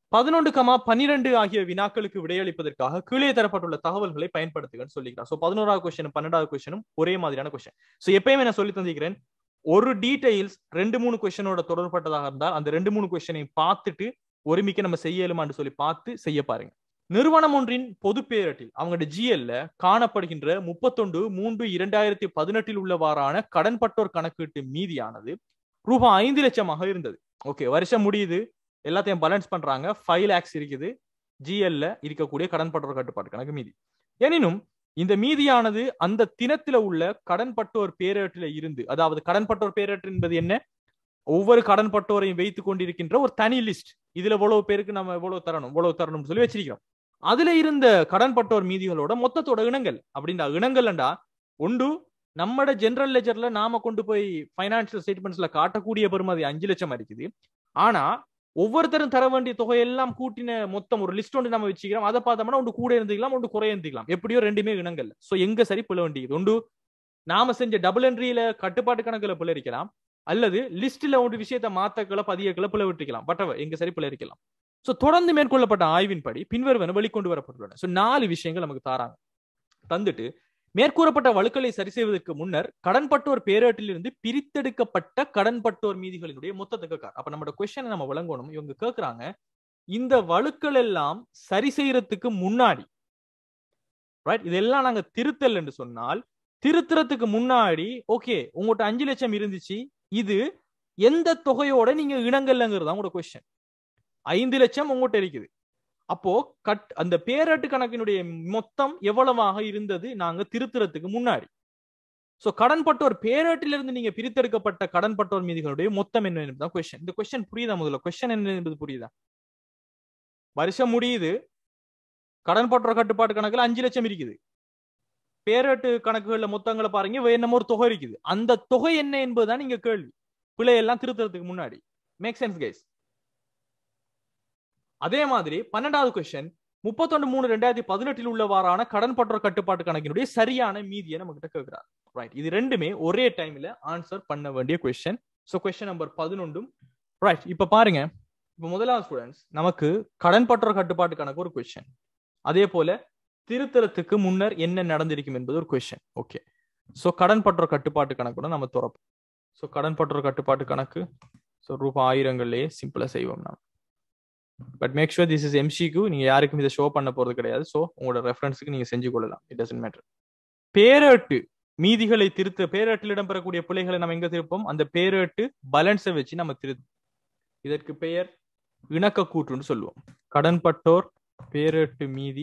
பதினொன்று கமா பன்னிரண்டு ஆகிய வினாக்களுக்கு விடையளிப்பதற்காக கீழே தரப்பட்டுள்ள தகவல்களை பயன்படுத்துகன்னு சொல்லிக்கிறார் சோ பதினோராவது கொஸ்டின் பன்னெண்டாவது கொஸ்டினும் ஒரே மாதிரியான கொஸ்டின் சோ எப்பயுமே நான் சொல்லி தந்திக்கிறேன் ஒரு டீடைல்ஸ் ரெண்டு மூணு கொஸ்டினோட தொடர்பட்டதாக இருந்தால் அந்த ரெண்டு மூணு கொஸ்டினை பார்த்துட்டு ஒருமிக்க நம்ம செய்யலுமான்னு சொல்லி பார்த்து செய்ய பாருங்க நிறுவனம் ஒன்றின் பொது பேரட்டில் அவங்களோட ஜிஎல்ல காணப்படுகின்ற முப்பத்தொன்று மூன்று இரண்டாயிரத்தி பதினெட்டில் உள்ளவாறான கடன்பட்டோர் கணக்கீட்டு மீதியானது ரூபாய் ஐந்து லட்சமாக இருந்தது ஓகே வருஷம் முடியுது எல்லாத்தையும் பேலன்ஸ் பண்றாங்க ஃபைவ் லேக்ஸ் இருக்குது ஜிஎல்ல இருக்கக்கூடிய கடன்பட்டோர் கட்டுப்பாட்டு கணக்கு மீதி எனினும் இந்த மீதியானது அந்த தினத்தில உள்ள கடன்பட்டோர் பேரேட்டில இருந்து அதாவது கடன்பட்டோர் பேரேட்டு என்பது என்ன ஒவ்வொரு கடன்பட்டோரையும் வைத்துக் கொண்டிருக்கின்ற ஒரு தனி லிஸ்ட் இதுல இவ்வளவு பேருக்கு நம்ம இவ்வளவு தரணும் இவ்வளவு தரணும்னு சொல்லி வச்சிருக்கிறோம் அதுல இருந்த கடன்பட்டோர் மீதிகளோட மொத்தத்தோட இனங்கள் அப்படின்னா இனங்கள்ண்டா ஒன்று நம்மட ஜெனரல் லெஜர்ல நாம கொண்டு போய் பைனான்சியல் ஸ்டேட்மெண்ட்ஸ்ல காட்டக்கூடிய பெருமதி அஞ்சு லட்சம் இருக்குது ஆனா ஒவ்வொருத்தரும் தர வேண்டிய தொகையெல்லாம் கூட்டின மொத்தம் ஒரு லிஸ்ட் ஒன்று நம்ம வச்சுக்கிறோம் அதை பார்த்தோம்னா ஒன்று கூட இருந்துக்கலாம் ஒன்று குறைய இருந்துக்கலாம் எப்படியோ ரெண்டுமே இனங்கள்ல சோ எங்க சரி பிழ வேண்டியது ஒன்று நாம செஞ்ச டபுள் என்ட்ரியில கட்டுப்பாட்டு கணக்குல பிழை இருக்கலாம் அல்லது லிஸ்ட்ல ஒரு விஷயத்தை மாத்தக்களை பதியக்களை பிழை விட்டுக்கலாம் பட்டவ எங்க சரி பிழை இருக்கலாம் சோ தொடர்ந்து மேற்கொள்ளப்பட்ட ஆய்வின்படி பின்வருவன வெளிக்கொண்டு வரப்பட்டுள்ளன சோ நாலு விஷயங்கள் நமக்கு தாராங்க தந்துட்டு மேற்கூறப்பட்ட வழுக்களை சரி செய்வதற்கு முன்னர் கடன்பட்டோர் பேரேட்டிலிருந்து பிரித்தெடுக்கப்பட்ட கடன்பட்டோர் மீதிகளினுடைய மொத்தத்துக்கு கார் அப்ப நம்மளோட கொஸ்டினை நம்ம விளங்கணும் இவங்க கேக்குறாங்க இந்த வழுக்கள் எல்லாம் சரி செய்யறதுக்கு முன்னாடி ரைட் இதெல்லாம் நாங்க திருத்தல் என்று சொன்னால் திருத்துறதுக்கு முன்னாடி ஓகே உங்கள்கிட்ட அஞ்சு லட்சம் இருந்துச்சு இது எந்த தொகையோட நீங்க இணங்கல்லங்கிறது உங்களோட கொஸ்டின் ஐந்து லட்சம் உங்கள்கிட்ட இருக்குது அப்போ கட் அந்த பேரட்டு கணக்கினுடைய மொத்தம் எவ்வளவாக இருந்தது நாங்க திருத்துறதுக்கு முன்னாடி சோ கடன்பட்டோர் பேரட்டிலிருந்து நீங்க பிரித்தெடுக்கப்பட்ட கடன்பட்டோர் மீதிகளுடைய மொத்தம் என்ன என்பதுதான் கொஸ்டின் இந்த கொஸ்டின் புரியுதா முதல்ல கொஸ்டின் என்ன என்பது புரியுதா வருஷம் முடியுது கடன்பட்டோர் கட்டுப்பாட்டு கணக்குல அஞ்சு லட்சம் இருக்குது பேரட்டு கணக்குகள்ல மொத்தங்களை பாருங்க என்னமோ ஒரு தொகை இருக்குது அந்த தொகை என்ன என்பதுதான் நீங்க கேள்வி பிள்ளையெல்லாம் திருத்துறதுக்கு முன்னாடி மேக் சென்ஸ் கைஸ் அதே மாதிரி பன்னெண்டாவது கொஸ்டின் முப்பத்தொன்னு மூணு ரெண்டாயிரத்தி பதினெட்டில் உள்ளவாறான கடன் பற்றோர் கட்டுப்பாட்டு கணக்கினுடைய சரியான மீதியை நம்ம கிட்ட கேட்கிறார் ரைட் இது ரெண்டுமே ஒரே டைம்ல ஆன்சர் பண்ண வேண்டிய கொஸ்டின் ஸோ கொஸ்டின் நம்பர் பதினொன்றும் ரைட் இப்ப பாருங்க இப்ப முதலாவது ஸ்டூடெண்ட்ஸ் நமக்கு கடன் பற்றோர் கட்டுப்பாட்டு கணக்கு ஒரு கொஸ்டின் அதே போல திருத்தலத்துக்கு முன்னர் என்ன நடந்திருக்கும் என்பது ஒரு கொஸ்டின் ஓகே ஸோ கடன் பற்றோர் கட்டுப்பாட்டு கணக்கு நம்ம துறப்போம் ஸோ கடன் பற்றோர் கட்டுப்பாட்டு கணக்கு ஸோ ரூபாய் ஆயிரங்கள்லயே சிம்பிளா செய்வோம் நாம் but make sure this is எம்சிக்கு நீங்க யாருக்கும் இதை ஷோ பண்ண போறது கிடையாது ஸோ உங்களோட ரெஃபரன்ஸுக்கு நீங்க செஞ்சு கொள்ளலாம் இட் டசன்ட் மேட்டர் பேரட்டு மீதிகளை திருத்த பேரட்டில் இடம்பெறக்கூடிய பிள்ளைகளை நம்ம எங்க திருப்போம் அந்த பேரட்டு பலன்ஸை வச்சு நம்ம திரு இதற்கு பெயர் இணக்க கூற்றுன்னு சொல்லுவோம் கடன்பட்டோர் பேரட்டு மீதி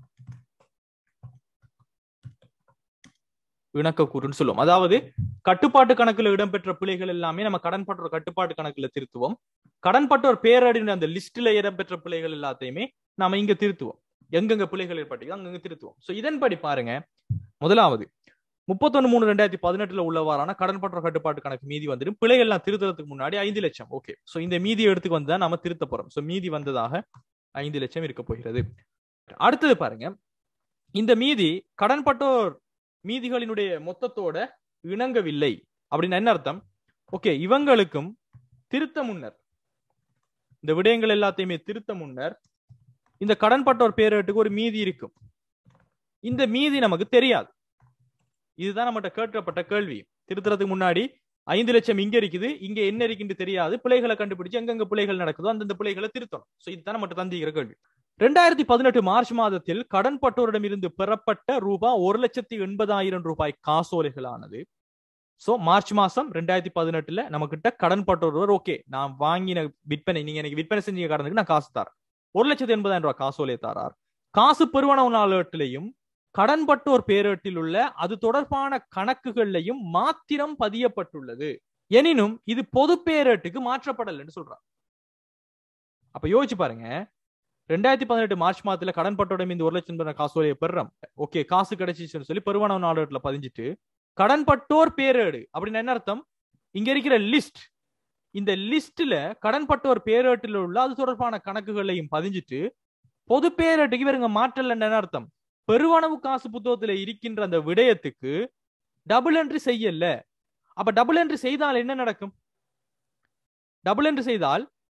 இணக்க கூறுன்னு சொல்லுவோம் அதாவது கட்டுப்பாட்டு கணக்குல இடம்பெற்ற பிழைகள் எல்லாமே நம்ம கடன்பட்டோர் கட்டுப்பாட்டு கணக்குல திருத்துவோம் கடன்பட்டோர் பேரடின அந்த லிஸ்ட்ல இடம்பெற்ற பிழைகள் எல்லாத்தையுமே நாம இங்க திருத்துவோம் எங்கெங்க பிழைகள் ஏற்பட்டீங்க அங்கங்க திருத்துவோம் சோ இதன்படி பாருங்க முதலாவது முப்பத்தொன்னு மூணு ரெண்டாயிரத்தி பதினெட்டுல உள்ளவாறான கடன்பட்டோர் கட்டுப்பாட்டு கணக்கு மீதி வந்துடும் பிழைகள்லாம் திருத்துறதுக்கு முன்னாடி ஐந்து லட்சம் ஓகே சோ இந்த மீதி எடுத்துக்கு வந்து தான் நம்ம திருத்த போறோம் சோ மீதி வந்ததாக ஐந்து லட்சம் இருக்க போகிறது அடுத்தது பாருங்க இந்த மீதி கடன்பட்டோர் மீதிகளினுடைய மொத்தத்தோட இணங்கவில்லை அப்படின்னு என்ன அர்த்தம் ஓகே இவங்களுக்கும் திருத்த முன்னர் இந்த விடயங்கள் எல்லாத்தையுமே திருத்த முன்னர் இந்த கடன்பட்டோர் பேரேட்டுக்கு ஒரு மீதி இருக்கும் இந்த மீதி நமக்கு தெரியாது இதுதான் நம்மகிட்ட கேட்கப்பட்ட கேள்வி திருத்துறதுக்கு முன்னாடி ஐந்து லட்சம் இங்க இருக்குது இங்க என்ன இருக்குன்னு தெரியாது பிள்ளைகளை கண்டுபிடிச்சு எங்கெங்க பிள்ளைகள் நடக்குதோ அந்தந்த பிள்ளைகளை திருத்தணும் சோ இதுதான் நம்மகிட்ட தந்திக்கிற கேள்வி ரெண்டாயிரத்தி பதினெட்டு மார்ச் மாதத்தில் கடன் பட்டோரிடம் இருந்து பெறப்பட்ட ரூபாய் ஒரு லட்சத்தி எண்பதாயிரம் ரூபாய் காசோலைகளானது சோ மார்ச் மாசம் ரெண்டாயிரத்தி பதினெட்டுல நம்ம கிட்ட கடன் பட்டோர் ஓகே நான் வாங்கின விற்பனை நீங்க எனக்கு விற்பனை செஞ்ச கடனுக்கு நான் காசு தரேன் ஒரு லட்சத்தி எண்பதாயிரம் ரூபாய் காசோலையை தரார் காசு பெருவனவு நாளேட்டிலையும் கடன்பட்டோர் பேரேட்டில் உள்ள அது தொடர்பான கணக்குகள்லையும் மாத்திரம் பதியப்பட்டுள்ளது எனினும் இது பொது பேரேட்டுக்கு மாற்றப்படலன்னு சொல்றார் அப்ப யோசிச்சு பாருங்க ரெண்டாயிரத்தி பதினெட்டு மார்ச் மாதத்துல கடன்பட்டோட இந்த ஒரு லட்சம் ரூபாய் காசோலையை பெறோம் ஓகே காசு கிடைச்சிச்சுன்னு சொல்லி பெருவனவு நாளேட்டுல பதிஞ்சிட்டு கடன்பட்டோர் பேரேடு அப்படின்னு என்ன அர்த்தம் இங்க இருக்கிற லிஸ்ட் இந்த லிஸ்ட்ல கடன்பட்டோர் பேரேட்டில் உள்ள அது தொடர்பான கணக்குகளையும் பதிஞ்சிட்டு பொது பேரேட்டுக்கு இவருங்க மாற்றல் என்ன அர்த்தம் பெருவனவு காசு புத்தகத்துல இருக்கின்ற அந்த விடயத்துக்கு டபுள் என்ட்ரி செய்யல அப்ப டபுள் என்ட்ரி செய்தால் என்ன நடக்கும் டபுள் என்ட்ரி செய்தால்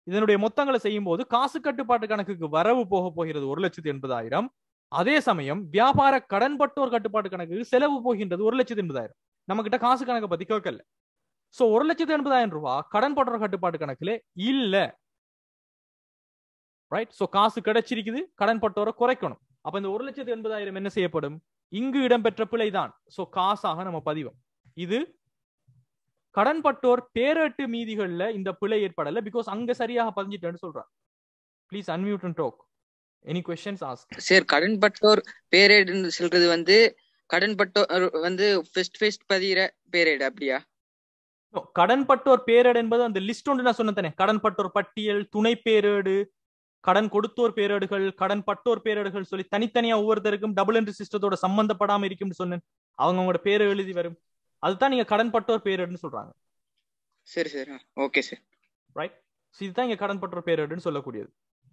இதனுடைய மொத்தங்களை செய்யும் போது காசு கட்டுப்பாட்டு கணக்குக்கு வரவு போக போகிறது ஒரு லட்சத்தி எண்பதாயிரம் அதே சமயம் வியாபார கடன்பட்டோர் கட்டுப்பாட்டு கணக்குக்கு செலவு போகின்றது ஒரு லட்சத்தி எண்பதாயிரம் நம்ம கிட்ட காசு கணக்கை பத்தி கேட்கல சோ ஒரு லட்சத்தி எண்பதாயிரம் ரூபாய் கடன்பட்டோர் கட்டுப்பாட்டு கணக்குல இல்ல ரைட் சோ காசு கிடைச்சிருக்குது கடன்பட்டோரை குறைக்கணும் அப்ப இந்த ஒரு லட்சத்தி எண்பதாயிரம் என்ன செய்யப்படும் இங்கு இடம்பெற்ற பிழைதான் சோ காசாக நம்ம பதிவோம் இது கடன்பட்டோர் பேரட்டு மீதிகள்ல இந்த பிழை ஏற்படல பிகாஸ் அங்க சரியாக பதிஞ்சிட்டேன்னு சொல்றான் please unmute and talk any questions ask sir கடன்பட்டோர் பேரேடுன்னு சொல்றது வந்து கடன்பட்டோர் வந்து ஃபெஸ்ட் ஃபெஸ்ட் பதிகிற பேரேடு அப்படியா கடன்பட்டோர் பேரேடு என்பது அந்த லிஸ்ட் ஒன்று நான் சொன்னேன் தானே கடன்பட்டோர் பட்டியல் துணை பேரேடு கடன் கொடுத்தோர் பேரேடுகள் கடன் பட்டோர் பேரேடுகள் சொல்லி தனித்தனியா ஒவ்வொருத்தருக்கும் டபுள் என்ட்ரி சிஸ்டத்தோட சம்பந்தப்படாம இருக்கும்னு சொன்னேன் அவங்க அவங்களோட பேரை எழுதி வரும் அதுதான் நீங்க கடன் பட்டோர் பேரேடுன்னு சொல்றாங்க சரி சார் ஓகே சார் ரைட் இதுதான் இங்க கடன் பட்டோர் பேரேடுன்னு சொல்லக்கூடியது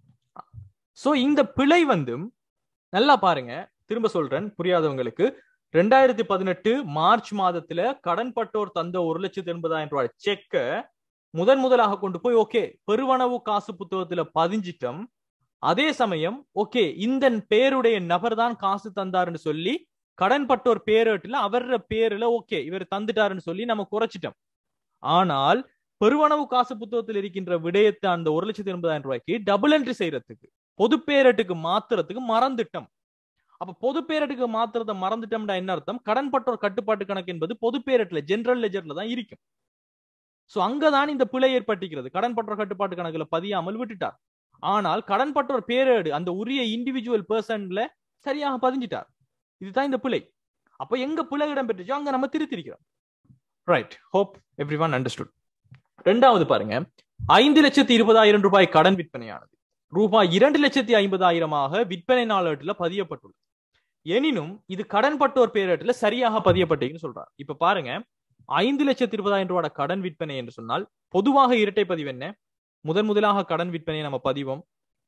சோ இந்த பிழை வந்து நல்லா பாருங்க திரும்ப சொல்றேன் புரியாதவங்களுக்கு ரெண்டாயிரத்தி பதினெட்டு மார்ச் மாதத்துல கடன் பட்டோர் தந்த ஒரு லட்சத்தி எண்பதாயிரம் ரூபாய் செக்க முதன் முதலாக கொண்டு போய் ஓகே பெருவனவு காசு புத்தகத்துல பதிஞ்சிட்டோம் அதே சமயம் ஓகே இந்த பேருடைய நபர் தான் காசு தந்தாருன்னு சொல்லி கடன்பட்டோர் பேரேட்டுல அவர பேருல ஓகே இவர் தந்துட்டாருன்னு சொல்லி நம்ம குறைச்சிட்டோம் ஆனால் பெருவனவு காசு புத்தகத்தில் இருக்கின்ற விடயத்தை அந்த ஒரு லட்சத்தி எண்பதாயிரம் ரூபாய்க்கு டபுள் என்ட்ரி செய்யறதுக்கு பொது பேரட்டுக்கு மாத்துறதுக்கு மறந்துட்டோம் அப்ப பொது பேரட்டுக்கு மாத்துறத மறந்துட்டோம்னா என்ன அர்த்தம் கடன்பட்டோர் கட்டுப்பாட்டு கணக்கு என்பது பொது பேரட்ல ஜெனரல் லெஜர்ல தான் இருக்கும் சோ அங்கதான் இந்த பிழை ஏற்பட்டிருக்கிறது கடன்பட்டோர் கட்டுப்பாட்டு கணக்குல பதியாமல் விட்டுட்டார் ஆனால் கடன்பட்டோர் பேரேடு அந்த உரிய இண்டிவிஜுவல் பர்சன்ல சரியாக பதிஞ்சிட்டார் இதுதான் இந்த பிழை அப்ப எங்க பிழை இடம் பெற்றுச்சோ அங்க நம்ம திருத்திருக்கிறோம் right hope everyone understood ரெண்டாவது பாருங்க ஐந்து லட்சத்தி இருபதாயிரம் ரூபாய் கடன் விற்பனையானது ரூபாய் இரண்டு லட்சத்தி ஐம்பதாயிரமாக விற்பனை நாளேட்டுல பதியப்பட்டுள்ளது எனினும் இது கடன்பட்டோர் பேரேட்டுல சரியாக பதியப்பட்டீங்கன்னு சொல்றார் இப்ப பாருங்க ஐந்து லட்சத்தி இருபதாயிரம் ரூபாய் கடன் விற்பனை என்று சொன்னால் பொதுவாக இரட்டை பதிவு என்ன முதன் முதலாக கடன் விற்பனையை நம்ம பதிவோம்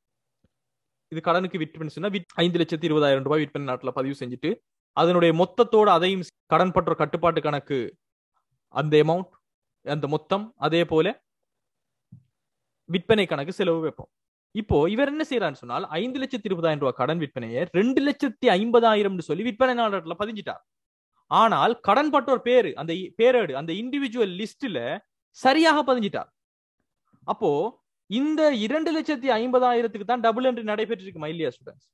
இது கடனுக்கு விற்பனை சொன்னா ஐந்து லட்சத்தி இருபதாயிரம் ரூபாய் விற்பனை நாட்டில் பதிவு செஞ்சுட்டு அதனுடைய மொத்தத்தோட அதையும் கடன் பற்ற கட்டுப்பாட்டு கணக்கு அந்த அமௌண்ட் அந்த மொத்தம் அதே போல விற்பனை கணக்கு செலவு வைப்போம் இப்போ இவர் என்ன செய்யறான்னு சொன்னால் ஐந்து லட்சத்தி இருபதாயிரம் ரூபாய் கடன் விற்பனையை ரெண்டு லட்சத்தி ஐம்பதாயிரம்னு சொல்லி விற்பனை நாளத்துல பதிஞ்சிட்டார் ஆனால் கடன் பட்டோர் பேரு அந்த பேரேடு அந்த இண்டிவிஜுவல் லிஸ்ட்ல சரியாக பதிஞ்சிட்டார் அப்போ இந்த இரண்டு லட்சத்தி ஐம்பதாயிரத்துக்கு தான் டபுள் என்ட்ரி நடைபெற்றிருக்குமா இல்லையா ஸ்டூடெண்ட்ஸ்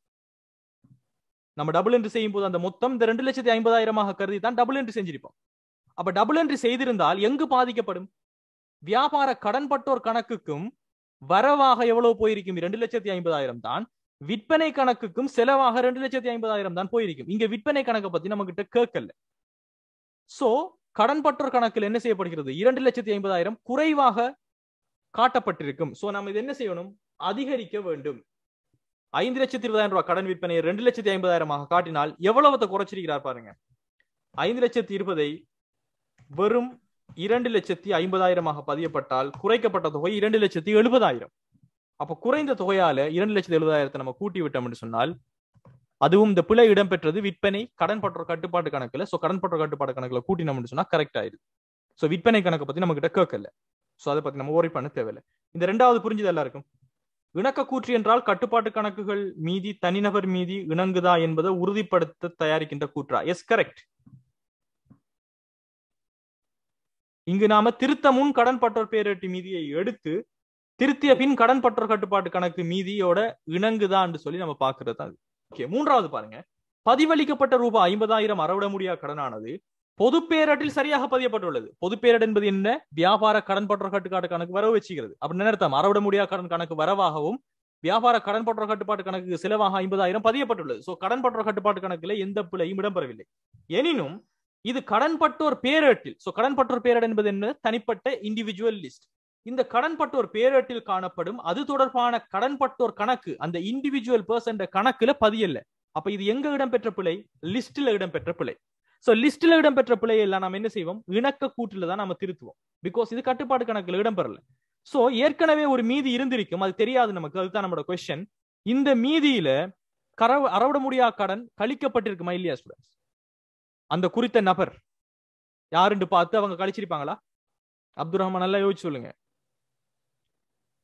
நம்ம டபுள் என்ட்ரி செய்யும் போது அந்த மொத்தம் இந்த ரெண்டு லட்சத்தி ஐம்பதாயிரமாக கருதி தான் டபுள் என்ட்ரி செஞ்சிருப்போம் அப்ப டபுள் என்ட்ரி செய்திருந்தால் எங்கு பாதிக்கப்படும் வியாபார கடன்பட்டோர் கணக்குக்கும் வரவாக எவ்வளவு போயிருக்கும் இரண்டு லட்சத்தி ஐம்பதாயிரம் தான் விற்பனை கணக்குக்கும் செலவாக ரெண்டு லட்சத்தி ஐம்பதாயிரம் தான் போயிருக்கும் இங்க விற்பனை கணக்கை பத்தி நம்ம கிட்ட கேட்கல சோ கடன்பட்டோர் கணக்கில் என்ன செய்யப்படுகிறது இரண்டு லட்சத்தி ஐம்பதாயிரம் குறைவாக காட்டப்பட்டிருக்கும் சோ நம்ம இது என்ன செய்யணும் அதிகரிக்க வேண்டும் ஐந்து லட்சத்தி இருபதாயிரம் ரூபாய் கடன் விற்பனையை ரெண்டு லட்சத்தி ஐம்பதாயிரமாக காட்டினால் எவ்வளவு குறைச்சிருக்கிறார் பாருங்க ஐந்து லட்சத்தி இருபதை வெறும் இரண்டு லட்சத்தி ஐம்பதாயிரமாக பதியப்பட்டால் குறைக்கப்பட்ட தொகை இரண்டு லட்சத்தி எழுபதாயிரம் அப்ப குறைந்த தொகையால இரண்டு லட்சத்தி எழுபதாயிரத்தை நம்ம கூட்டி விட்டோம் என்று சொன்னால் அதுவும் இந்த பிழை இடம்பெற்றது விற்பனை கடன் பற்ற கட்டுப்பாட்டு கணக்குல சோ கடன் பற்ற கட்டுப்பாட்டு கணக்குல கூட்டினோம்னு சொன்னா கரெக்ட் ஆயிடுது சோ விற்பனை கணக்கை பத்தி நம்ம கிட்ட கேட்கல சோ அதை பத்தி நம்ம ஓரி பண்ண தேவையில்லை இந்த ரெண்டாவது புரிஞ்சது எல்லாருக்கும் இணக்க கூற்று என்றால் கட்டுப்பாட்டு கணக்குகள் மீதி தனிநபர் மீதி இணங்குதா என்பதை உறுதிப்படுத்த தயாரிக்கின்ற கூற்றா எஸ் கரெக்ட் இங்கு நாம திருத்த முன் கடன் பற்றோர் பேரட்டி மீதியை எடுத்து திருத்திய பின் கடன் பற்றோர் கட்டுப்பாட்டு கணக்கு மீதியோட இணங்குதான்னு சொல்லி நம்ம பாக்குறது தான் ஓகே மூன்றாவது பாருங்க பதிவளிக்கப்பட்ட ரூபாய் ஐம்பதாயிரம் அறவிட முடியா கடனானது பொது பேரட்டில் சரியாக பதியப்பட்டுள்ளது பொது பேரட் என்பது என்ன வியாபார கடன் பற்றோர் கட்டுப்பாட்டு கணக்கு வரவு வச்சுக்கிறது அப்படின்னு அர்த்தம் அறவிட முடியா கடன் கணக்கு வரவாகவும் வியாபார கடன் பற்றோர் கட்டுப்பாட்டு கணக்கு செலவாக ஐம்பதாயிரம் பதியப்பட்டுள்ளது சோ கடன் பற்றோர் கட்டுப்பாட்டு கணக்குல எந்த பிழையும் இடம்பெறவில்லை எனினும் இது கடன்பட்டோர் பேரேட்டில் சோ கடன்பட்டோர் பேரேட் என்பது என்ன தனிப்பட்ட இண்டிவிஜுவல் லிஸ்ட் இந்த கடன்பட்டோர் பேரேட்டில் காணப்படும் அது தொடர்பான கடன்பட்டோர் கணக்கு அந்த இண்டிவிஜுவல் பர்சன் கணக்குல பதியல்ல அப்ப இது எங்க இடம்பெற்ற பிழை லிஸ்ட்ல இடம்பெற்ற பிழை சோ லிஸ்ட்ல இடம்பெற்ற பிழையை எல்லாம் நம்ம என்ன செய்வோம் இணக்க கூற்றுல தான் நம்ம திருத்துவோம் பிகாஸ் இது கட்டுப்பாடு கணக்குல இடம்பெறல சோ ஏற்கனவே ஒரு மீதி இருந்திருக்கும் அது தெரியாது நமக்கு அதுதான் நம்மளோட கொஸ்டின் இந்த மீதியில கரவு அறவிட முடியா கடன் கழிக்கப்பட்டிருக்குமா இல்லையா ஸ்டூடெண்ட்ஸ் அந்த குறித்த நபர் யாருன்னு பார்த்து அவங்க கழிச்சிருப்பாங்களா அப்துல் ரஹ்மான் நல்லா யோசிச்சு சொல்லுங்க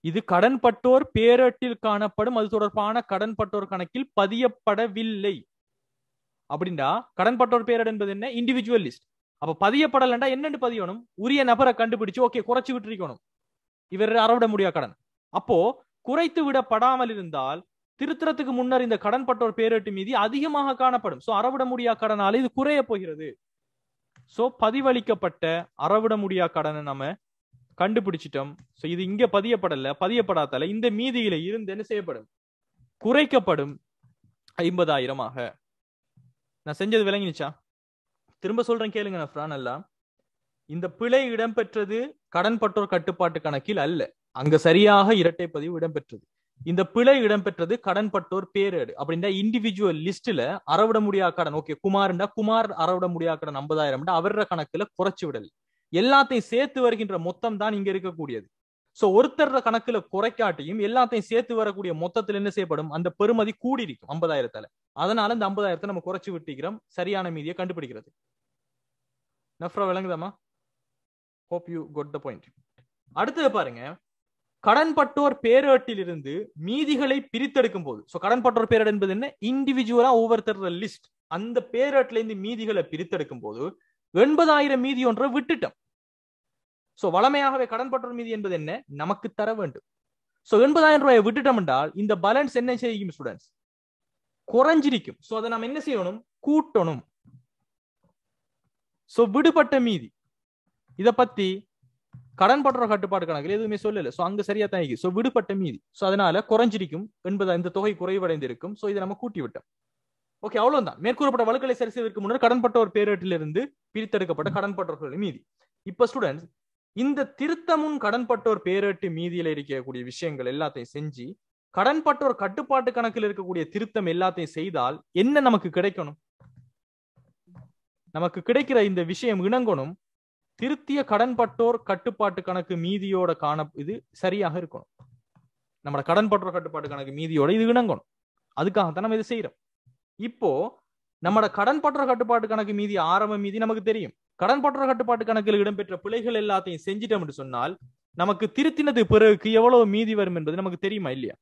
இது கடன்பட்டோர் பேரட்டில் காணப்படும் அது தொடர்பான கடன்பட்டோர் கணக்கில் பதியப்படவில்லை அப்படின்னா கடன்பட்டோர் பேரட் என்பது என்ன இண்டிவிஜுவல் லிஸ்ட் அப்ப பதியப்படலண்டா என்னன்னு பதியணும் உரிய நபரை கண்டுபிடிச்சு ஓகே குறைச்சு விட்டுருக்கணும் இவர் அறவிட முடியா கடன் அப்போ குறைத்து விடப்படாமல் இருந்தால் திருத்தறதுக்கு முன்னர் இந்த கடன்பட்டோர் பேரட்டு மீதி அதிகமாக காணப்படும் சோ அறவிட முடியா கடனால இது குறைய போகிறது சோ பதிவளிக்கப்பட்ட அறவிட முடியா கடனை நம்ம கண்டுபிடிச்சிட்டோம் சோ இது இங்க பதியப்படல பதியப்படாதால இந்த மீதியில இருந்து என்ன செய்யப்படும் குறைக்கப்படும் ஐம்பதாயிரமாக நான் செஞ்சது விளங்கினுச்சா திரும்ப சொல்றேன் கேளுங்க நஃப்ரா நல்லா இந்த பிழை இடம்பெற்றது கடன்பட்டோர் கட்டுப்பாட்டு கணக்கில் அல்ல அங்க சரியாக இரட்டை பதிவு இடம்பெற்றது இந்த பிழை இடம்பெற்றது கடன்பட்டோர் பேரேடு அப்படின்னா இண்டிவிஜுவல் லிஸ்ட்ல அறவிட முடியா கடன் ஓகே குமார்ண்டா குமார் அறவிட முடியா கடன் ஐம்பதாயிரம் அவர கணக்குல குறைச்சு விடல் எல்லாத்தையும் சேர்த்து வருகின்ற மொத்தம் தான் இங்க இருக்கக்கூடியது சோ ஒருத்தர் கணக்குல குறைக்காட்டியும் எல்லாத்தையும் சேர்த்து வரக்கூடிய மொத்தத்துல என்ன செய்யப்படும் அந்த பெருமதி கூடி இருக்கும் ஐம்பதாயிரத்தால அதனால இந்த ஐம்பதாயிரத்தை நம்ம குறைச்சு விட்டுக்கிறோம் சரியான மீதியை கண்டுபிடிக்கிறது நஃப்ரா விளங்குதாமா ஹோப் யூ கொட் த பாயிண்ட் அடுத்தது பாருங்க கடன்பட்டோர் பேரேட்டில் இருந்து மீதிகளை பிரித்தெடுக்கும் போது சோ கடன்பட்டோர் பேரேட் என்பது என்ன இண்டிவிஜுவலா ஒவ்வொருத்தர் லிஸ்ட் அந்த பேரேட்ல இருந்து மீதிகளை பிரித்தெடுக்கும் போது எண்பதாயிரம் மீதி ஒன்றை விட்டுட்டோம் சோ வளமையாகவே கடன்பட்டோர் மீதி என்பது என்ன நமக்கு தர வேண்டும் சோ எண்பதாயிரம் ரூபாயை விட்டுட்டோம் என்றால் இந்த பேலன்ஸ் என்ன செய்யும் ஸ்டூடெண்ட்ஸ் குறைஞ்சிருக்கும் சோ அதை நம்ம என்ன செய்யணும் கூட்டணும் சோ விடுபட்ட மீதி இத பத்தி கடன் பற்ற கட்டுப்பாடு கணக்கில் எதுவுமே சொல்லல சோ அங்க சரியா தான் இருக்கு சோ விடுபட்ட மீதி சோ அதனால குறைஞ்சிருக்கும் என்பது இந்த தொகை குறைவடைந்திருக்கும் சோ இதை நம்ம கூட்டி விட்டோம் ஓகே அவ்வளவுதான் மேற்கூறப்பட்ட வழக்குகளை சரி செய்வதற்கு முன்னர் கடன்பட்டோர் பேரேட்டிலிருந்து பிரித்தெடுக்கப்பட்ட கடன்பட்டவர்கள் மீதி இப்ப ஸ்டூடெண்ட்ஸ் இந்த திருத்தமுன் கடன்பட்டோர் பேரேட்டு மீதியில இருக்கக்கூடிய விஷயங்கள் எல்லாத்தையும் செஞ்சு கடன்பட்டோர் கட்டுப்பாட்டு கணக்கில் இருக்கக்கூடிய திருத்தம் எல்லாத்தையும் செய்தால் என்ன நமக்கு கிடைக்கணும் நமக்கு கிடைக்கிற இந்த விஷயம் இணங்கணும் திருத்திய கடன்பட்டோர் கட்டுப்பாட்டு கணக்கு மீதியோட காண இது சரியாக இருக்கணும் நம்ம கடன்பட்டோர் கட்டுப்பாட்டு கணக்கு மீதியோட இது இணங்கணும் அதுக்காகத்தான் நம்ம இதை செய்யறோம் இப்போ நம்மட கடன்பட்டோர் கட்டுப்பாட்டு கணக்கு மீதி ஆரம்ப மீதி நமக்கு தெரியும் கடன்பட்டோர் கட்டுப்பாட்டு கணக்கில் இடம்பெற்ற பிழைகள் எல்லாத்தையும் செஞ்சிட்டோம் என்று சொன்னால் நமக்கு திருத்தினது பிறகு எவ்வளவு மீதி வரும் என்பது நமக்கு தெரியுமா இல்லையா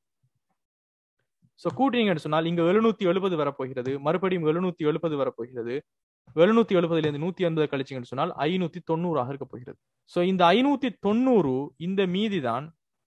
சோ கூட்டினீங்கன்னு சொன்னால் இங்க எழுநூத்தி எழுபது வரப்போகிறது மறுபடியும் எழுநூத்தி எழுபது வரப்போகிறது எழுநூத்தி எழுபதுல இருந்து நூத்தி ஐம்பது கழிச்சிங்கன்னு சொன்னால் ஐநூத்தி தொண்ணூறாக இருக்க போகிறது சோ இந்த ஐநூத்தி தொண்ணூறு இந்த மீதி தான்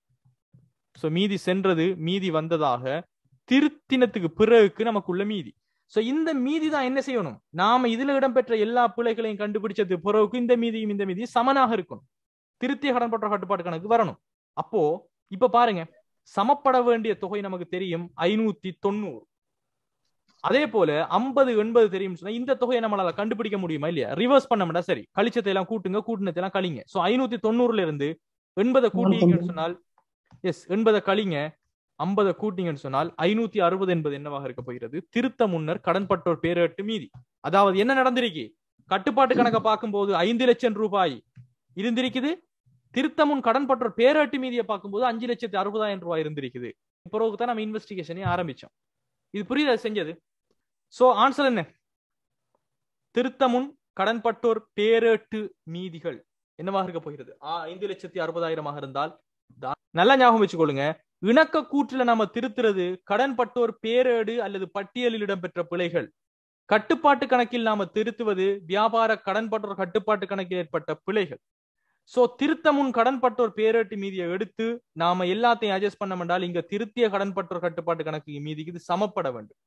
சோ மீதி சென்றது மீதி வந்ததாக திருத்தினத்துக்கு பிறகுக்கு நமக்குள்ள மீதி சோ இந்த மீதி தான் என்ன செய்யணும் நாம இதுல இடம்பெற்ற எல்லா பிழைகளையும் கண்டுபிடிச்சது பிறகுக்கு இந்த மீதியும் இந்த மீதி சமனாக இருக்கணும் திருத்திய கடன்பற்ற கட்டுப்பாட்டு கணக்கு வரணும் அப்போ இப்ப பாருங்க சமப்பட வேண்டிய தொகை நமக்கு தெரியும் ஐநூத்தி தொண்ணூறு அதே போல ஐம்பது எண்பது தெரியும் சொன்னா இந்த தொகையை நம்மளால கண்டுபிடிக்க முடியுமா இல்லையா ரிவர்ஸ் பண்ண சரி கழிச்சத்தை எல்லாம் கூட்டுங்க கூட்டினத்தை எல்லாம் கழிங்க சோ ஐநூத்தி தொண்ணூறுல இருந்து எண்பதை கூட்டிங்கன்னு சொன்னால் எஸ் எண்பதை கழிங்க ஐம்பதை கூட்டிங்கன்னு சொன்னால் ஐநூத்தி அறுபது என்பது என்னவாக இருக்க போகிறது திருத்த முன்னர் கடன்பட்டோர் பேரேட்டு மீதி அதாவது என்ன நடந்திருக்கு கட்டுப்பாட்டு கணக்கை பார்க்கும்போது ஐந்து லட்சம் ரூபாய் இருந்திருக்குது திருத்தமுன் கடன்பட்டோர் பேரேட்டு மீதியை பார்க்கும்போது அஞ்சு லட்சத்தி அறுபதாயிரம் ரூபாய் இருந்திருக்குது பிறகு தான் நம்ம இன்வெஸ்டிகேஷனே ஆரம்பிச்சோம் இது புரியுதா செஞ்சது சோ ஆன்சர் என்ன திருத்தமுன் கடன்பட்டோர் பேரேட்டு மீதிகள் என்னவாக இருக்க போகிறது ஐந்து லட்சத்தி அறுபதாயிரமாக இருந்தால் நல்லா ஞாபகம் வச்சுக்கொள்ளுங்க இணக்க கூற்றுல நாம திருத்துறது கடன்பட்டோர் பேரேடு அல்லது பட்டியலில் இடம்பெற்ற பிழைகள் கட்டுப்பாட்டு கணக்கில் நாம திருத்துவது வியாபார கடன்பட்டோர் கட்டுப்பாட்டு கணக்கில் ஏற்பட்ட பிழைகள் சோ திருத்தமுன் கடன்பட்டோர் பேரேட்டு மீதியை எடுத்து நாம எல்லாத்தையும் அட்ஜஸ்ட் பண்ண வேண்டால் இங்க திருத்திய கடன்பட்டோர் கட்டுப்பாட்டு கணக்கு மீதிக்கு இது சமப்பட வேண்டும்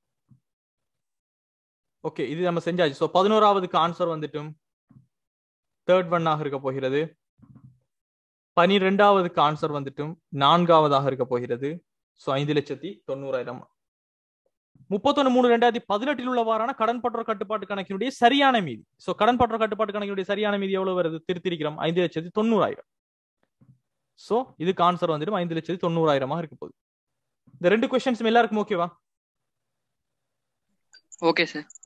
ஓகே இது நம்ம செஞ்சாச்சு ஸோ பதினோராவதுக்கு ஆன்சர் வந்துட்டும் தேர்ட் ஒன்னாக இருக்க போகிறது பனிரெண்டாவதுக்கு ஆன்சர் வந்துட்டும் நான்காவதாக இருக்க போகிறது ஸோ ஐந்து லட்சத்தி தொண்ணூறாயிரம் முப்பத்தொன்னு மூணு ரெண்டாயிரத்தி பதினெட்டில் உள்ளவாறான கடன் பற்றோர் கட்டுப்பாட்டு கணக்கினுடைய சரியான மீதி ஸோ கடன் பற்றோர் கட்டுப்பாட்டு கணக்கினுடைய சரியான மீதி எவ்வளவு வருது திருத்திருக்கிறோம் ஐந்து லட்சத்தி தொண்ணூறாயிரம் ஸோ இதுக்கு ஆன்சர் வந்துடும் ஐந்து லட்சத்தி தொண்ணூறாயிரமாக இருக்க போகுது இந்த ரெண்டு கொஸ்டின்ஸ் எல்லாருக்கும் ஓகேவா ஓகே சார்